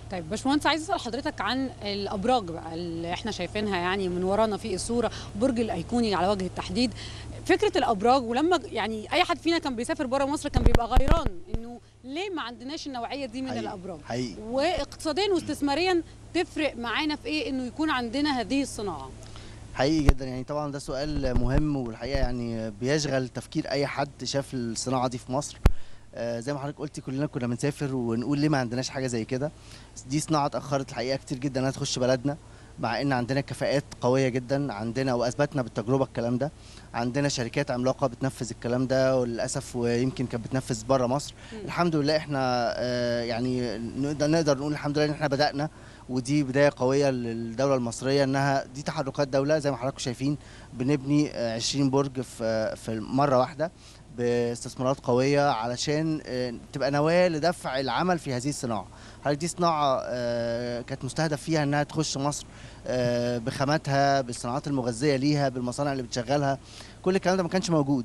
طيب باشمهندس عايز اسال حضرتك عن الابراج بقى اللي احنا شايفينها يعني من ورانا في الصوره برج الايقوني على وجه التحديد فكره الابراج ولما يعني اي حد فينا كان بيسافر بره مصر كان بيبقى غيران انه ليه ما عندناش النوعيه دي من حقيقي. الابراج حقيقي واقتصاديا واستثماريا تفرق معانا في ايه انه يكون عندنا هذه الصناعه حقيقي جدا يعني طبعا ده سؤال مهم والحقيقه يعني بيشغل تفكير اي حد شاف الصناعه دي في مصر آه، زي ما حضرتك قلتي كلنا كنا بنسافر ونقول ليه ما عندناش حاجه زي كده دي صناعه اتاخرت الحقيقه كتير جدا انها تخش بلدنا مع ان عندنا كفاءات قويه جدا عندنا واثبتنا بالتجربه الكلام ده عندنا شركات عملاقه بتنفذ الكلام ده وللاسف ويمكن كانت بتنفذ بره مصر مم. الحمد لله احنا آه، يعني نقدر نقدر نقول الحمد لله ان احنا بدانا ودي بدايه قويه للدوله المصريه انها دي تحركات دوله زي ما حضراتكم شايفين بنبني آه، 20 برج في في مره واحده باستثمارات قويه علشان آه، تبقى نواه لدفع العمل في هذه الصناعه حضرتك دي صناعه آه، كانت مستهدف فيها انها تخش مصر آه، بخاماتها بالصناعات المغذيه ليها بالمصانع اللي بتشغلها كل الكلام ده ما كانش موجود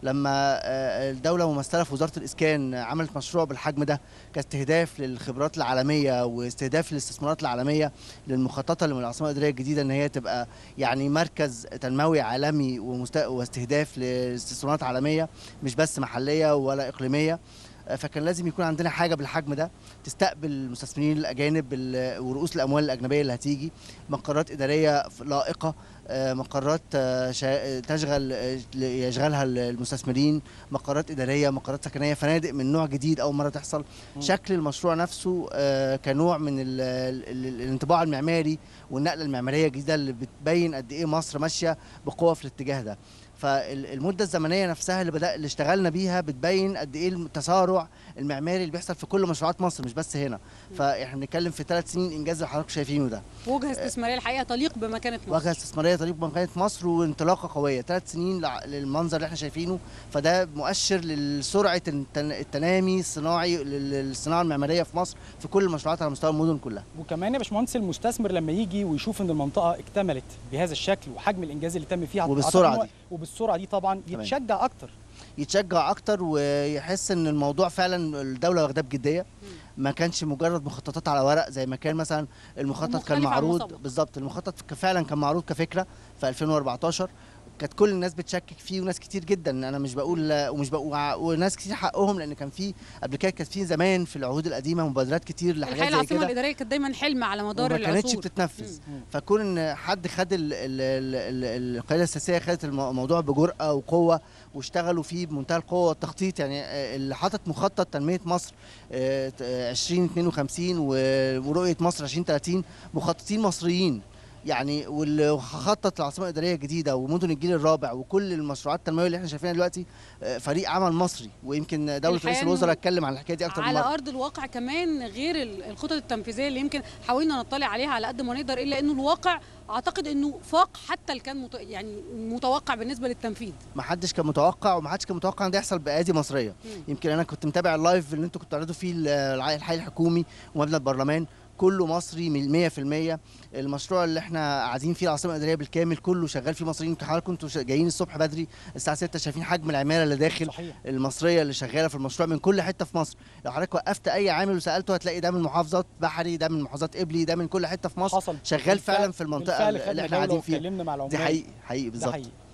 لما آه، الدوله ممثله في وزاره الاسكان عملت مشروع بالحجم ده كاستهداف للخبرات العالميه واستهداف للاستثمارات العالميه للمخططه اللي من العاصمه الاداريه الجديده ان هي تبقى يعني مركز تنموي عالمي ومست- واستهداف لاستثمارات عالميه مش بس محليه ولا اقليميه آه، فكان لازم يكون عندنا حاجه بالحجم ده تستقبل المستثمرين الاجانب ال- ورؤوس الاموال الاجنبيه اللي هتيجي مقرات اداريه ف- لائقه آه، مقرات آه، شا- تشغل آه، يشغلها المستثمرين مقرات اداريه مقرات سكنيه فنادق من نوع جديد اول مره تحصل مم. شكل المشروع نفسه آه، كنوع من ال ال ال الانطباع المعماري والنقله المعماريه الجديده اللي بتبين قد ايه مصر ماشيه بقوه في الاتجاه ده فالمده الزمنيه نفسها اللي بدا اللي اشتغلنا بيها بتبين قد ايه التسارع المعماري اللي بيحصل في كل مشروعات مصر مش بس هنا فاحنا بنتكلم في ثلاث سنين انجاز اللي حضراتكم شايفينه ده وجهه استثماريه الحقيقه تليق بمكانه مصر واجهه استثماريه طريق بمكانه مصر وانطلاقه قويه ثلاث سنين لع- للمنظر اللي احنا شايفينه فده مؤشر لسرعه التن- التنامي الصناعي لل- للصناعه المعماريه في مصر في كل المشروعات على مستوى المدن كلها وكمان يا باشمهندس المستثمر لما يجي ويشوف ان المنطقه اكتملت بهذا الشكل وحجم الانجاز اللي تم فيها وبالسرعة أعتقد إن هو- دي. وبالسرعه دي طبعا تمام. يتشجع اكتر يتشجع اكتر ويحس ان الموضوع فعلا الدوله واخداه بجديه ما كانش مجرد مخططات على ورق زي ما كان مثلا المخطط مختلف كان عن معروض المسبق. بالظبط المخطط ك- فعلا كان معروض كفكره في 2014 كانت كل الناس بتشكك فيه وناس كتير جدا انا مش بقول ومش بقول وناس كتير حقهم لان كان في قبل كده كانت في زمان في العهود القديمه مبادرات كتير الحقيقه لحاجات زي العاصمه كده الاداريه كانت دايما حلم على مدار وما كانتش العصور بتتنفذ مم. فكون ان حد خد ال- ال- ال- ال- القياده السياسيه خدت الم- الموضوع بجرأه وقوه واشتغلوا فيه بمنتهى القوه والتخطيط يعني آه، اللي حاطط مخطط تنميه مصر آه، ت- آه، 2052 و- ورؤيه مصر 2030 مخططين مصريين يعني واللي خطط العاصمه الاداريه الجديده ومدن الجيل الرابع وكل المشروعات التنمويه اللي احنا شايفينها دلوقتي آه، فريق عمل مصري ويمكن دوله الحقيقة رئيس إنه الوزراء اتكلم عن الحكايه دي اكتر من على مره ارض الواقع كمان غير ال- الخطط التنفيذيه اللي يمكن حاولنا نطلع عليها على قد ما نقدر الا انه الواقع اعتقد انه فاق حتى اللي كان مت... يعني متوقع بالنسبه للتنفيذ ما حدش كان متوقع وما حدش كان متوقع ان ده يحصل بايادي مصريه مم. يمكن انا كنت متابع اللايف اللي انتوا كنتوا بتعرضوا فيه ال- الع- الحي الحكومي ومبنى البرلمان كله مصري من 100% المشروع اللي احنا قاعدين فيه العاصمه الاداريه بالكامل كله شغال فيه مصريين يمكن حضراتكم كنتوا شا- جايين الصبح بدري الساعه 6 شايفين حجم العماله اللي داخل صحيح المصريه اللي شغاله في المشروع من كل حته في مصر لو حضرتك وقفت اي عامل وسالته هتلاقي ده من محافظات بحري ده من محافظات قبلي ده من كل حته في مصر حصل شغال بالفعل- فعلا في المنطقه بالفعل اللي خدنا احنا جولة قاعدين فيها واتكلمنا مع العمال دي حقيقي حقيقي ده بالظبط حقيقي